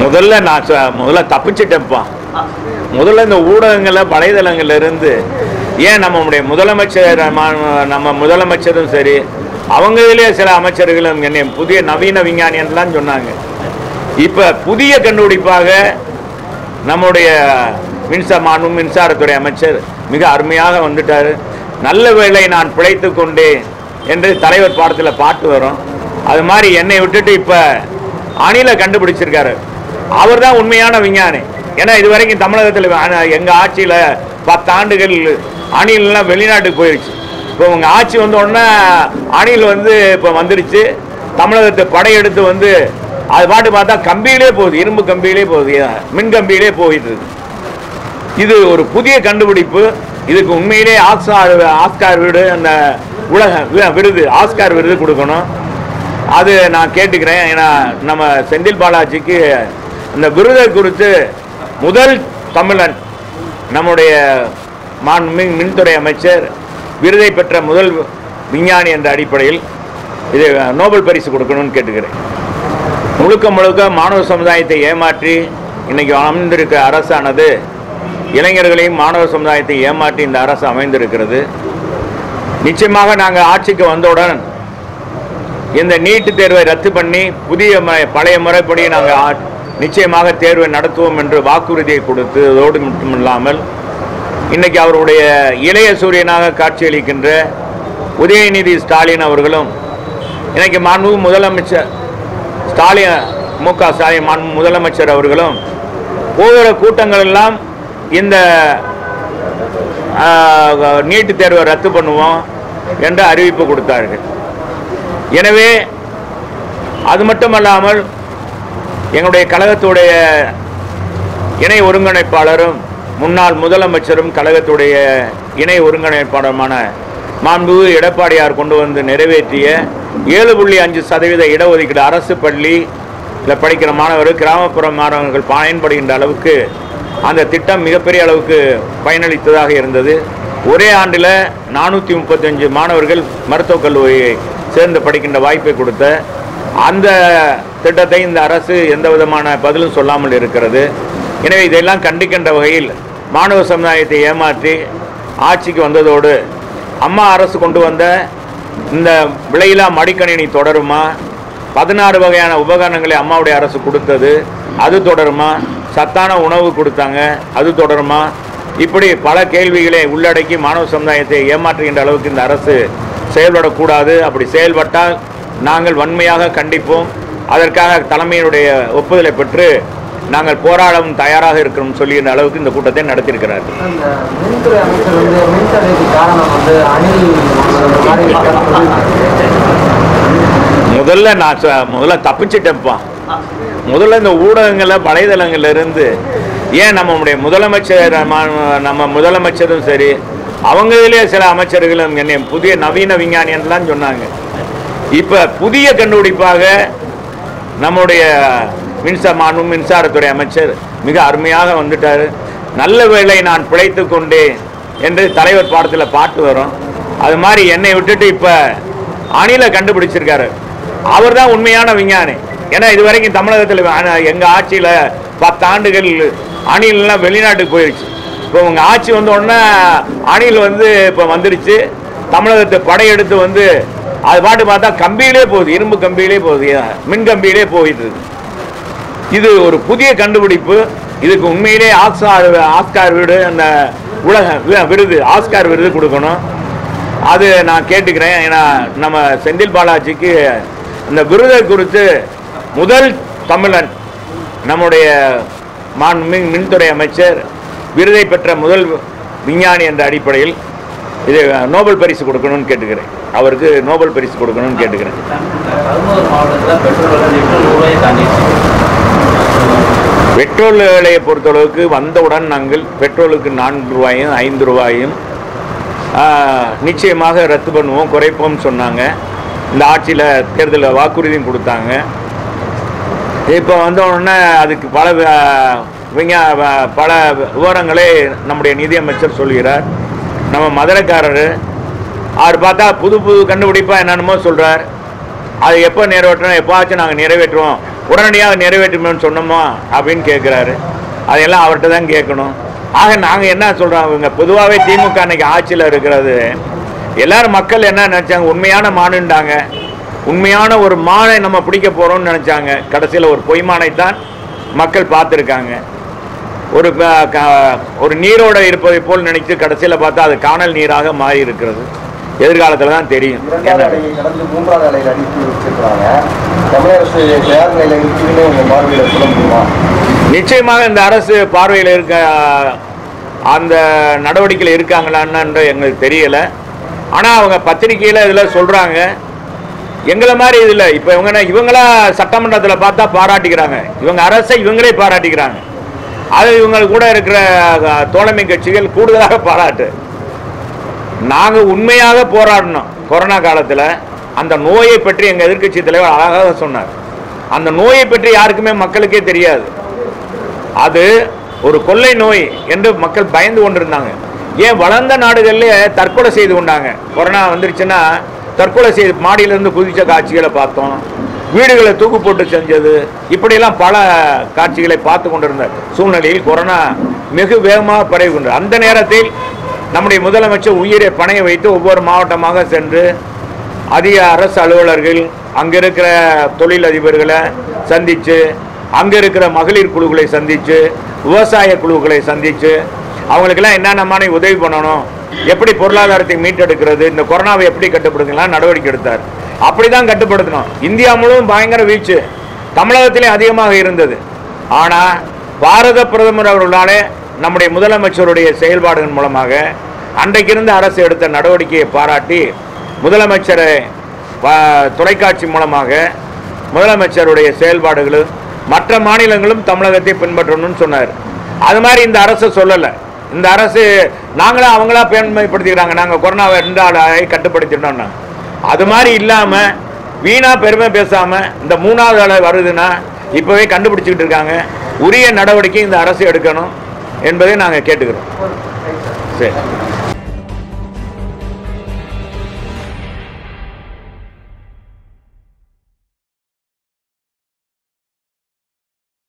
முதல்ல நான் சொ- முதல்ல தப்பிச்சிட்டேன்ப்பா முதல்ல இந்த ஊடகங்கள்ல வலைதளங்கள்ல இருந்து ஏன் நம்முடைய முதலமைச்சர் நம்ம- நம்ம முதலமைச்சரும் சரி அவங்களிலே சில அமைச்சர்களும் என்னை புதிய நவீன விஞ்ஞானியன்லாம் சொன்னாங்க இப்ப புதிய கண்டுபிடிப்பாக நம்முடைய மின்சார மாண்பு மின்சாரத்துறை அமைச்சர் மிக அருமையாக வந்துட்டாரு நல்ல வேளை நான் பிழைத்து கொண்டேன் என்று தலைவர் பாடத்தில் பாட்டு வரும் அது மாதிரி என்னை விட்டுட்டு இப்ப அணில கண்டுபிடிச்சிருக்காரு அவர் தான் உண்மையான விஞ்ஞானி ஏன்னா இது வரைக்கும் தமிழகத்தில் அ- எங்க ஆட்சியில பத்தாண்டுகள் அணிலெல்லாம் வெளிநாட்டுக்கு போயிடுச்சு இப்போ உங்க ஆட்சி வந்த உடனே அணில் வந்து இப்போ வந்துருச்சு தமிழகத்தை படையெடுத்து வந்து அது பாட்டு பார்த்தா கம்பியிலே போகுது இரும்பு கம்பியிலே போகுது ஏன், மின் கம்பியிலே போயிட்டு இருக்கு இது ஒரு புதிய கண்டுபிடிப்பு இதுக்கு உண்மையிலே ஆஸ்கார் ஆஸ்கார் வீடு அந்த உலக வி- விருது ஆஸ்கார் விருது கொடுக்கணும் அது நான் கேட்டுக்கிறேன் ஏன்னா நம்ம செந்தில் பாலாஜிக்கு இந்த விருதை குறித்து முதல் தமிழன் நம்முடைய மான் மின் மின்துறை அமைச்சர் விருதை பெற்ற முதல் விஞ்ஞானி என்ற அடிப்படையில் இது நோபல் பரிசு கொடுக்கணும்னு கேட்டுக்கிறேன் முழுக்க முழுக்க மாணவ சமுதாயத்தை ஏமாற்றி இன்னைக்கு அமைந்திருக்க அரசானது இளைஞர்களையும் மாணவ சமுதாயத்தை ஏமாற்றி இந்த அரசு அமைந்திருக்கிறது நிச்சயமாக நாங்கள் ஆட்சிக்கு வந்தவுடன் இந்த நீட்டு தேர்வை ரத்து பண்ணி புதிய ம- பழைய முறைப்படி நாங்கள் நிச்சயமாக தேர்வை நடத்துவோம் என்று வாக்குறுதியை கொடுத்ததோடு மட்டுமில்லாமல் இன்னைக்கு அவருடைய இளைய சூரியனாக காட்சியளிக்கின்ற உதயநிதி ஸ்டாலின் அவர்களும் இன்னைக்கு மாண்பு முதலமைச்சர் ஸ்டாலின் மு க ஸ்டாலின் மாண்பு முதலமைச்சர் அவர்களும் போகிற கூட்டங்கள் எல்லாம் இந்த ஆஹ், நீட்டு தேர்வை ரத்து பண்ணுவோம் என்று அறிவிப்பு கொடுத்தார்கள் எனவே அது மட்டுமல்லாமல் எங்களுடைய கழகத்துடைய இணை ஒருங்கிணைப்பாளரும் முன்னாள் முதலமைச்சரும் கழகத்துடைய இணை ஒருங்கிணைப்பாளருமான மாண்பு எடப்பாடியார் கொண்டு வந்து நிறைவேற்றிய ஏழு புள்ளி அஞ்சு சதவீத இடஒதுக்கீடு அரசு பள்ளி படிக்கிற மாணவர் கிராமப்புற மாணவர்கள் பயன்படுகின்ற அளவுக்கு அந்த திட்டம் மிகப்பெரிய அளவுக்கு பயனளித்ததாக இருந்தது ஒரே ஆண்டில் நானூற்றி முப்பத்தஞ்சு மாணவர்கள் மருத்துவக் கல்லூரியை சேர்ந்து படிக்கின்ற வாய்ப்பை கொடுத்த அந்த திட்டத்தை இந்த அரசு எந்த விதமான பதிலும் சொல்லாமல் இருக்கிறது எனவே இதையெல்லாம் கண்டிக்கின்ற வகையில் மாணவ சமுதாயத்தை ஏமாற்றி ஆட்சிக்கு வந்ததோடு அம்மா அரசு கொண்டு வந்த இந்த விலையில்லா மடிக்கணினி தொடருமா பதினாறு வகையான உபகரணங்களை அம்மாவுடைய அரசு கொடுத்தது அது தொடருமா சத்தான உணவு கொடுத்தாங்க அது தொடருமா இப்படி பல கேள்விகளை உள்ளடக்கி மாணவ சமுதாயத்தை ஏமாற்றுகின்ற அளவுக்கு இந்த அரசு செயல்படக்கூடாது அப்படி செயல்பட்டால் நாங்கள் வன்மையாக கண்டிப்போம் அதற்காக தலைமையினுடைய ஒப்புதலை பெற்று நாங்கள் போராடவும் தயாராக இருக்கிறோம் சொல்லுகின்ற அளவுக்கு இந்த கூட்டத்தை நடத்தியிருக்கிறார்கள் அந்த மின்துறை அமைச்சர் வந்து மின்தடைக்கு காரணம் வந்து அணில் அந்த மாதிரி முதல்ல நான் சொ- முதல்ல தப்பிச்சிட்டேன்ப்பா முதல்ல இந்த ஊடகங்கள்ல வலைதளங்கள்ல இருந்து ஏன் நம்முடைய முதலமைச்சர் நம்ம- நம்ம முதலமைச்சரும் சரி அவங்களிலே சில அமைச்சர்களும் என்னை புதிய நவீன விஞ்ஞானியன்லாம் சொன்னாங்க இப்ப புதிய கண்டுபிடிப்பாக நம்முடைய மின்சார மாண்பு மின்சாரத்துறை அமைச்சர் மிக அருமையாக வந்துட்டாரு நல்ல வேளை நான் பிழைத்து கொண்டேன் என்று தலைவர் பாடத்தில் பாட்டு வரும் அது மாதிரி என்னை விட்டுட்டு இப்ப அணில கண்டுபிடிச்சிருக்காரு அவர் தான் உண்மையான விஞ்ஞானி ஏன்னா இது வரைக்கும் தமிழகத்தில் அ- எங்க ஆட்சியில பத்தாண்டுகள் அணிலெல்லாம் வெளிநாட்டுக்கு போயிடுச்சு இப்போ உங்க ஆட்சி வந்த உடனே அணில் வந்து இப்போ வந்துருச்சு தமிழகத்தை படையெடுத்து வந்து அது பாட்டு பார்த்தா கம்பியிலே போகுது இரும்பு கம்பியிலே போகுது ஏன், மின் கம்பியிலே போயிட்டு இருக்கு இது ஒரு புதிய கண்டுபிடிப்பு இதுக்கு உண்மையிலே ஆஸ்கார் ஆஸ்கார் வீடு அந்த உலக வி- விருது ஆஸ்கார் விருது கொடுக்கணும் அது நான் கேட்டுக்கிறேன் ஏன்னா நம்ம செந்தில் பாலாஜிக்கு இந்த விருதை குறித்து முதல் தமிழன் நம்முடைய மான் மின் மின்துறை அமைச்சர் விருதை பெற்ற முதல் விஞ்ஞானி என்ற அடிப்படையில் இது நோபல் பரிசு கொடுக்கணும்னு கேட்டுக்கிறேன் அவருக்கு நோபல் பரிசு கொடுக்கணும்னு கேட்டுக்கிறேன் பதினோரு மாவட்டத்தில் பெட்ரோல் விலை லிட்டர் நூறுரூவாயை தாண்டிடுச்சு பெட்ரோல் விலையை பொறுத்தளவுக்கு வந்தவுடன் நாங்கள் பெட்ரோலுக்கு நான்கு ரூபாயும் ஐந்து ரூபாயும் ஆ, நிச்சயமாக ரத்து பண்ணுவோம் குறைப்போம் சொன்னாங்க இந்த ஆட்சியில் தேர்தலில் வாக்குறுதியும் கொடுத்தாங்க இப்போ வந்த உடனே அதுக்கு பல வ- விஞ்ஞா வ- பல விவரங்களை நம்முடைய நிதியமைச்சர் சொல்கிறார் நம்ம மதுரைக்காரர் அவர் பார்த்தா புது புது கண்டுபிடிப்பாக என்னென்னமோ சொல்கிறார் அது எப்போ நிறைவேற்றணும் எப்போவாச்சும் நாங்கள் நிறைவேற்றுவோம் உடனடியாக நிறைவேற்றுமோன்னு சொன்னோமா அப்படின்னு கேட்குறாரு அதையெல்லாம் அவர்கிட்ட தான் கேட்கணும் ஆக நாங்கள் என்ன சொல்கிறோம் இவங்க பொதுவாகவே திமுக அன்னைக்கு ஆட்சியில் இருக்கிறது எல்லாரும் மக்கள் என்ன நினச்சாங்க உண்மையான மானுண்டாங்க உண்மையான ஒரு மானை நம்ம பிடிக்க போகிறோம்னு நினச்சாங்க கடைசியில் ஒரு பொய்மானை தான் மக்கள் பார்த்துருக்காங்க ஒரு க- க- ஒரு நீரோட இருப்பதை போல் நினைத்து கடைசியில் பார்த்தா அது காணல் நீராக மாறி இருக்கிறது எதிர்காலத்தில் தான் தெரியும் இரண்டாவது என்ன அலையை கடந்து மூன்றாவது அலையில் அடித்து வச்சிருக்கிறாங்க தமிழக அரசு தயார் நிலையில் இருக்குன்னு உங்க பார்வையில் சொல்ல முடியுமா நிச்சயமாக இந்த அரசு பார்வையில் இருக்க அந்த நடவடிக்கையில் இருக்காங்களான்னு எங்களுக்கு தெரியல ஆனால் அவங்க பத்திரிக்கையில் இதில் சொல்கிறாங்க எங்களை மாதிரி இதில் இப்போ இவங்க என்ன- இவங்களா சட்டமன்றத்தில் பார்த்தா பாராட்டிக்கிறாங்க இவங்க அரசை இவங்களே பாராட்டிக்கிறாங்க அது இவங்க கூட இருக்கிற அஹ், தோழமை கட்சிகள் கூடுதலாக பாராட்டு நாங்கள் உண்மையாக போராடினோம் கொரோனா காலத்தில் அந்த நோயை பற்றி எங்கள் எதிர்க்கட்சி தலைவர் அழகாக சொன்னார் அந்த நோயை பற்றி யாருக்குமே மக்களுக்கே தெரியாது அது ஒரு கொள்ளை நோய் என்று மக்கள் பயந்து கொண்டிருந்தாங்க ஏன் வளர்ந்த நாடுகளிலே தற்கொலை செய்து கொண்டாங்க கொரோனா வந்துருச்சுன்னா தற்கொலை செய்து மாடியிலிருந்து குதிச்ச காட்சிகளை பார்த்தோம் வீடுகளை தூக்கு போட்டு செஞ்சது இப்படியெல்லாம் பல காட்சிகளை பார்த்து கொண்டிருந்த சூழ்நிலையில் கொரோனா மிக வேகமாக பரவி கொண்டு அந்த நேரத்தில் நம்முடைய முதலமைச்சர் உயிரை பணைய வைத்து ஒவ்வொரு மாவட்டமாக சென்று அதிக அரசு அலுவலர்கள் அங்கே இருக்கிற தொழிலதிபர்களை சந்தித்து அங்கே இருக்கிற மகளிர் குழுக்களை சந்தித்து விவசாய குழுக்களை சந்தித்து அவங்களுக்கெல்லாம் என்னென்ன மாதிரி உதவி பண்ணணும் எப்படி பொருளாதாரத்தை மீட்டெடுக்கிறது இந்த கொரோனாவை எப்படி கட்டுப்படுத்தலாம் நடவடிக்கை எடுத்தார் அப்படி தான் கட்டுப்படுத்தணும் இந்தியா முழுவதும் பயங்கர வீச்சு தமிழகத்திலே அதிகமாக இருந்தது ஆனால் பாரத பிரதமர் அவர்களாலே நம்முடைய முதலமைச்சருடைய செயல்பாடுகள் மூலமாக அன்றைக்கு இருந்த அரசு எடுத்த நடவடிக்கையை பாராட்டி முதலமைச்சரை ப- தொலைக்காட்சி மூலமாக முதலமைச்சருடைய செயல்பாடுகள் மற்ற மாநிலங்களும் தமிழகத்தை பின்பற்றணும்னு சொன்னார் அது மாதிரி இந்த அரசு சொல்லலை இந்த அரசு நாங்களா அவங்களா பெருமைப்படுத்திக்கிறாங்க நாங்கள் கொரோனாவை ரெண்டு ஆளாய் கட்டுப்படுத்திட்டோம்னா அது மாதிரி இல்லாமல் வீணா பெருமை பேசாமல் இந்த மூணாவது அலை வருதுன்னா இப்போவே கண்டுபிடிச்சிக்கிட்டு இருக்காங்க உரிய நடவடிக்கை இந்த அரசு எடுக்கணும் என்பதை நாங்கள் கேட்டுக்கிறோம் சரி